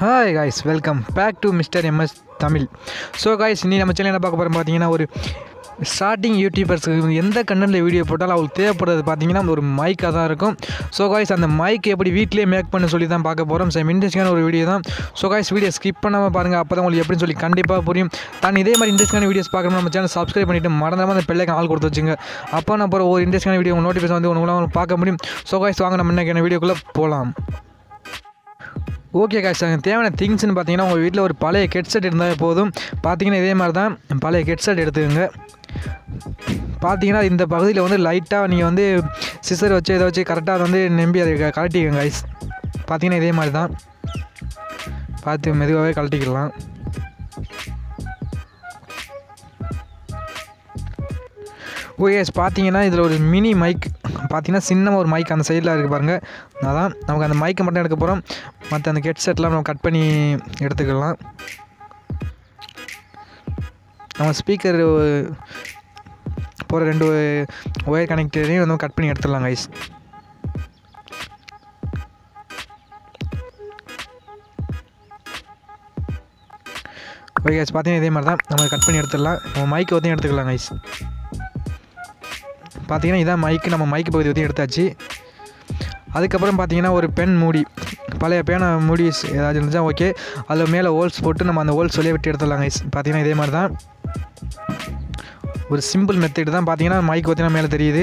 hi guys welcome back to mister MS Tamil so guys நீ நம்ம channel என்ன பார்க்க போகிறோம் பார்த்தீங்கன்னா ஒரு ஸ்டார்டிங் யூடியூபர்ஸுக்கு எந்த கண்டென்ட்டில் வீடியோ போட்டாலும் அவங்களுக்கு தேவைப்படுறது பார்த்தீங்கன்னா ஒரு மைக்காக தான் இருக்கும் ஸோ காய்ஸ் அந்த மைக் எப்படி வீட்டிலேயே மேக் பண்ண சொல்லி தான் பார்க்க போகிறோம் ஸோ இன்ட்ரெஸ்டான ஒரு வீடியோ தான் ஸோ காய்ஸ் வீடியோ ஸ்கிப் பண்ணாமல் பாருங்கள் அப்போ தான் உங்களுக்கு எப்படின்னு சொல்லி கண்டிப்பாக புரியும் தான் இதே மாதிரி இன்ட்ரெஸ்டான வீடியோஸ் பார்க்கணும் நம்ம சேனல் சப்ஸ்கிரைப் பண்ணிவிட்டு மறந்தாமல் அந்த பெல்லைக்கு ஆள் கொடுத்து வச்சுங்க அப்போ நான் போகிற ஒரு இன்ட்ரெஸ்டான வீடியோ நோட்டிஃபிகேஷன் வந்து உங்களால் பார்க்க முடியும் ஸோ காய்ஸ் வாங்க நம்ம இன்னைக்கு வீடியோக்குள்ளே போகலாம் ஓகே காய்ஸ் எனக்கு தேவையான திங்ஸ்னு பார்த்தீங்கன்னா உங்கள் வீட்டில் ஒரு பழைய ஹெட்செட் இருந்தால் போதும் பார்த்தீங்கன்னா இதே மாதிரி தான் பழைய ஹெட்செட் எடுத்துக்கோங்க பார்த்தீங்கன்னா இந்த பகுதியில் வந்து லைட்டாக நீங்கள் வந்து சிசர் வச்சு இதை வச்சு கரெக்டாக வந்து நம்பி அதை க- கழட்டிக்கங்க காய்ஸ் பார்த்தீங்கன்னா இதே மாதிரி தான் பார்த்து மெதுவாகவே கழட்டிக்கலாம் ஓகே பார்த்தீங்கன்னா இதில் ஒரு மினி மைக் பார்த்தீங்கன்னா சின்ன ஒரு மைக் அந்த சைடில் இருக்குது பாருங்கள் அதான் நமக்கு அந்த மைக்கை மட்டும் எடுக்க போகிறோம் மற்ற அந்த ஹெட்செட்லாம் நம்ம கட் பண்ணி எடுத்துக்கலாம் நம்ம ஸ்பீக்கர் போகிற ரெண்டு ஒயர் கனெக்டரையும் வந்து கட் பண்ணி எடுத்துடலாம் கைஸ் ஓகே கைஸ் பார்த்தீங்கன்னா இதே மாதிரி தான் நம்ம கட் பண்ணி எடுத்துடலாம் நம்ம மைக்கை வந்து எடுத்துக்கலாம் கைஸ் பார்த்தீங்கன்னா இதான் மைக்கு நம்ம மைக்கு பகுதி வந்து எடுத்தாச்சு அதுக்கப்புறம் பார்த்தீங்கன்னா ஒரு பென் மூடி பழைய பேனா மூடி ஏதாச்சும் இருந்துச்சா ஓகே அதில் மேலே ஹோல்ஸ் போட்டு நம்ம அந்த ஹோல்ஸ் வெளியே விட்டு எடுத்துடலாம் கைஸ் பார்த்தீங்கன்னா இதே மாதிரி தான் ஒரு சிம்பிள் மெத்தட் தான் பார்த்தீங்கன்னா மைக் பார்த்தீங்கன்னா மேலே தெரியுது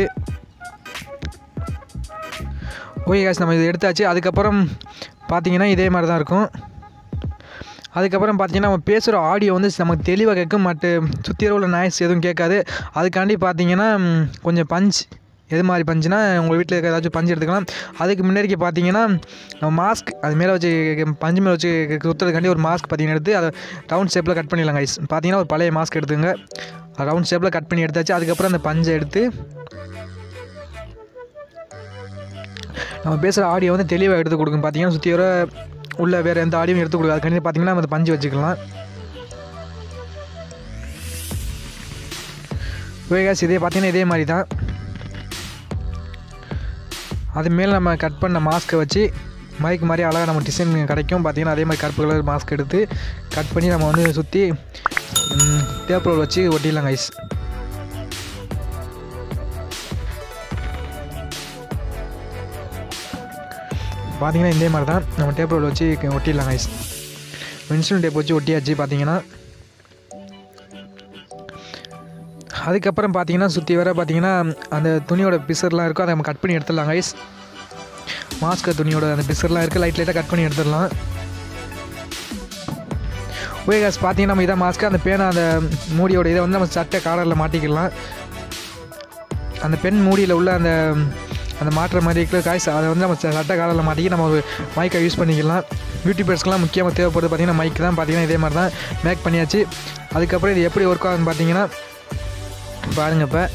ஓகே காய்ஸ் நம்ம இதை எடுத்தாச்சு அதுக்கப்புறம் பார்த்தீங்கன்னா இதே மாதிரி தான் இருக்கும் அதுக்கப்புறம் பார்த்தீங்கன்னா நம்ம பேசுகிற ஆடியோ வந்து நமக்கு தெளிவாக கேட்கும் மற்ற சுற்றி உள்ள நாய்ஸ் எதுவும் கேட்காது அதுக்காண்டி பார்த்தீங்கன்னா ம், கொஞ்சம் பஞ்ச் எது மாதிரி பஞ்சுனா உங்கள் வீட்டில் இருக்க ஏதாச்சும் பஞ்சு எடுத்துக்கலாம் அதுக்கு முன்னாடிக்கு பார்த்தீங்கன்னா மாஸ்க் அது மேலே வச்சு பஞ்சு மேலே வச்சு சுற்றுறதுக்காண்டி ஒரு மாஸ்க் பார்த்தீங்கன்னா எடுத்து அதை ரவுண்ட் ஷேப்பில் கட் பண்ணிடலாம் கைஸ் பார்த்தீங்கன்னா ஒரு பழைய மாஸ்க் எடுத்துங்க ரவுண்ட் ஷேப்பில் கட் பண்ணி எடுத்தாச்சு அதுக்கப்புறம் அந்த பஞ்சை எடுத்து நம்ம பேசுகிற ஆடியோ வந்து தெளிவாக எடுத்து கொடுக்கும் பார்த்தீங்கன்னா சுற்றி வர உள்ள வேறு எந்த ஆடியோவும் எடுத்து கொடுக்காது அதுக்காண்டி பார்த்தீங்கன்னா நம்ம அந்த பஞ்சு வச்சுக்கலாம் வேகாஸ் இதே பார்த்தீங்கன்னா இதே மாதிரி தான் அது மேலே நம்ம கட் பண்ண மாஸ்க்கை வச்சு மைக் மாதிரி அழகாக நம்ம டிசைன் கிடைக்கும் பார்த்தீங்கன்னா அதே மாதிரி கருப்பு கலர் மாஸ்க் எடுத்து கட் பண்ணி நம்ம வந்து சுற்றி டேப் ரோல் வச்சு ஒட்டிடலாம் கைஸ் பார்த்தீங்கன்னா இதே மாதிரி தான் நம்ம டேப் ரோல் வச்சு ஒட்டிடலாம் கைஸ் இன்சுலின் டேப் வச்சு ஒட்டியாச்சு பார்த்தீங்கன்னா அதுக்கப்புறம் பார்த்தீங்கன்னா சுற்றி வர பார்த்தீங்கன்னா அந்த துணியோட பிசர்லாம் இருக்கும் அதை நம்ம கட் பண்ணி எடுத்துடலாம் கைஸ் மாஸ்க் துணியோட அந்த பிசர்லாம் இருக்குது லைட் லைட்டாக கட் பண்ணி எடுத்துடலாம் ஓகே காஸ் பார்த்தீங்கன்னா நம்ம இதான் மாஸ்க்கு அந்த பேனை அந்த மூடியோட இதை வந்து நம்ம சட்டை காலரில் மாட்டிக்கலாம் அந்த பென் மூடியில் உள்ள அந்த அந்த மாட்டுற மாதிரி இருக்கிற காய்ஸ் அதை வந்து நம்ம ச- சட்டை காலரில் மாட்டிக்கி நம்ம ஒரு மைக்கை யூஸ் பண்ணிக்கலாம் யூடியூபர்ஸ்க்குலாம் முக்கியமாக தேவைப்படுது பார்த்தீங்கன்னா மைக் தான் பார்த்தீங்கன்னா இதே மாதிரி தான் மேக் பண்ணியாச்சு அதுக்கப்புறம் இது எப்படி ஒர்க் ஆகுதுன்னு பார்த்தீங்கன்னா பாருங்க இப்போ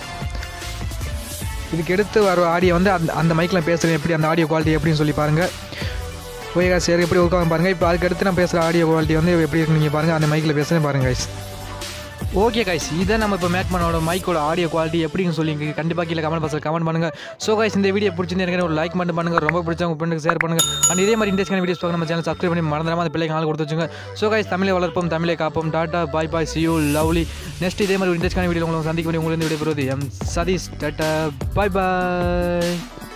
இதுக்கு எடுத்து வர ஆடியோ வந்து அந்த அந்த மைக்கில் பேசுகிறேன் எப்படி அந்த ஆடியோ குவாலிட்டி எப்படின்னு சொல்லி பாருங்கள் ஓகே சரி எப்படி ஒர்க் ஆகும் பாருங்கள் இப்போ அதுக்கு அடுத்து நான் பேசுகிற ஆடியோ குவாலிட்டி வந்து எப்படி இருக்குன்னு நீங்கள் பாருங்கள் அந்த மைக்கில் பேசுகிறேன் பாருங்கள் கைஸ் ஓகே கைஸ் இதை நம்ம இப்போ மேக் பண்ணோட மைக்கோட ஆடியோ குவாலிட்டி எப்படின்னு சொல்லி இங்கே கண்டிப்பாக கீழே கமெண்ட் பாக்ஸில் கமெண்ட் பண்ணுங்கள் ஸோ கைஸ் இந்த வீடியோ பிடிச்சிருந்து எனக்கு ஒரு லைக் மட்டும் பண்ணுங்கள் ரொம்ப பிடிச்ச உங்கள் ஃப்ரெண்டுக்கு ஷேர் பண்ணுங்கள் அண்ட் இதே மாதிரி இன்ட்ரெஸ்டான வீடியோஸ் பார்க்க நம்ம சேனல் சப்ஸ்கிரைப் பண்ணி மறந்துடாம அந்த பிள்ளைக்கு ஆள் கொடுத்து வச்சுங்க ஸோ கைஸ் தமிழை வளர்ப்போம் தமிழை காப்போம் tata bye bye see you lovely next இதே மாதிரி இன்ட்ரெஸ்டான வீடியோ உங்களுக்கு சந்திக்க முடியும் உங்களுக்கு வீடியோ பெறுவது எம் சதீஷ் டாட்டா பாய் பாய்